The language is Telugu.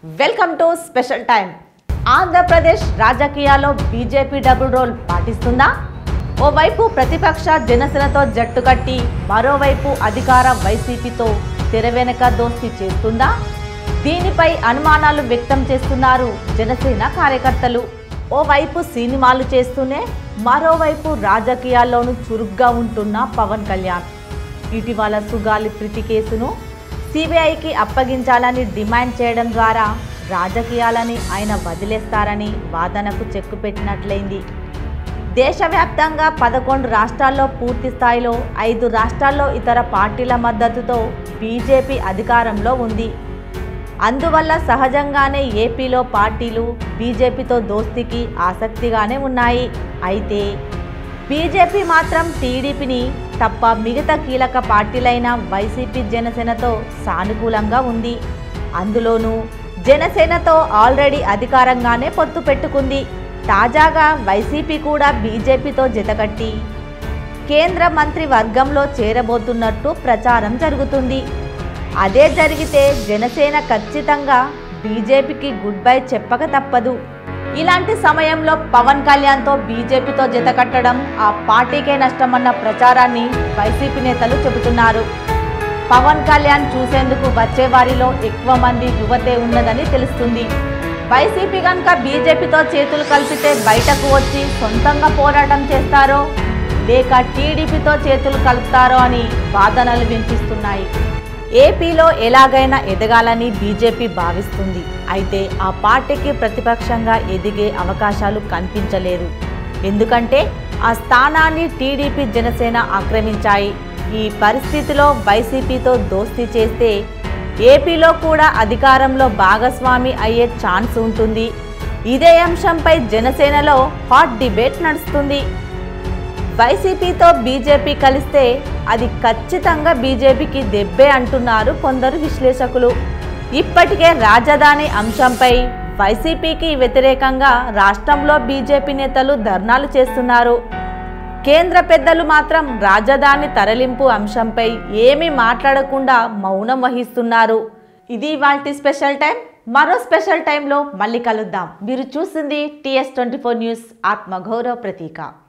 welcome to special time Andhra Pradesh రాజకీయాల్లో బీజేపీ డబుల్ రోల్ పాటిస్తుందా ఓవైపు ప్రతిపక్ష జనసేనతో జట్టు కట్టి మరోవైపు అధికార వైసీపీతో తెర వెనక దోస్తి చేస్తుందా దీనిపై అనుమానాలు వ్యక్తం చేస్తున్నారు జనసేన కార్యకర్తలు ఓవైపు సినిమాలు చేస్తూనే మరోవైపు రాజకీయాల్లోనూ చురుగ్గా ఉంటున్న పవన్ కళ్యాణ్ ఇటీవల సుగాలి ప్రీతి కేసును సిబిఐకి అప్పగించాలని డిమాండ్ చేయడం ద్వారా రాజకీయాలని ఆయన వదిలేస్తారని వాదనకు చెక్కు పెట్టినట్లయింది దేశవ్యాప్తంగా పదకొండు రాష్ట్రాల్లో పూర్తి స్థాయిలో ఐదు రాష్ట్రాల్లో ఇతర పార్టీల మద్దతుతో బీజేపీ అధికారంలో ఉంది అందువల్ల సహజంగానే ఏపీలో పార్టీలు బీజేపీతో దోస్తీకి ఆసక్తిగానే ఉన్నాయి అయితే బీజేపీ మాత్రం టీడీపీని తప్ప మిగతా కీలక పార్టీలైన వైసీపీ జనసేనతో సానుకూలంగా ఉంది అందులోనూ జనసేనతో ఆల్రెడీ అధికారంగానే పొత్తు పెట్టుకుంది తాజాగా వైసీపీ కూడా బీజేపీతో జతకట్టి కేంద్ర మంత్రి వర్గంలో చేరబోతున్నట్టు ప్రచారం జరుగుతుంది అదే జరిగితే జనసేన ఖచ్చితంగా బీజేపీకి గుడ్ బై చెప్పక తప్పదు ఇలాంటి సమయంలో పవన్ కళ్యాణ్తో బీజేపీతో జతకట్టడం ఆ పార్టీకే నష్టమన్న ప్రచారాన్ని వైసీపీ నేతలు చెబుతున్నారు పవన్ కళ్యాణ్ చూసేందుకు వచ్చే వారిలో ఎక్కువ మంది యువతే ఉన్నదని తెలుస్తుంది వైసీపీ కనుక బీజేపీతో చేతులు కలిపితే బయటకు వచ్చి సొంతంగా పోరాటం చేస్తారో లేక టీడీపీతో చేతులు కలుపుతారో అని వాదనలు వినిపిస్తున్నాయి ఏపీలో ఎలాగైనా ఎదగాలని బీజేపీ భావిస్తుంది అయితే ఆ పార్టీకి ప్రతిపక్షంగా ఎదిగే అవకాశాలు కనిపించలేదు ఎందుకంటే ఆ స్థానాన్ని టీడీపీ జనసేన ఆక్రమించాయి ఈ పరిస్థితిలో వైసీపీతో దోస్తీ చేస్తే ఏపీలో కూడా అధికారంలో భాగస్వామి అయ్యే ఛాన్స్ ఉంటుంది ఇదే అంశంపై జనసేనలో హాట్ డిబేట్ నడుస్తుంది వైసీపీతో బీజేపీ కలిస్తే అది ఖచ్చితంగా బీజేపీకి దెబ్బే అంటున్నారు కొందరు విశ్లేషకులు ఇప్పటికే రాజధాని అంశంపై వైసీపీకి వ్యతిరేకంగా రాష్ట్రంలో బీజేపీ నేతలు ధర్నాలు చేస్తున్నారు కేంద్ర పెద్దలు మాత్రం రాజధాని తరలింపు అంశంపై ఏమీ మాట్లాడకుండా మౌనం వహిస్తున్నారు ఇది వాటి స్పెషల్ టైం మరో స్పెషల్ టైంలో మళ్ళీ కలుద్దాం మీరు చూసింది టీఎస్ ట్వంటీ ఫోర్ న్యూస్ ఆత్మగౌరవ ప్రతీక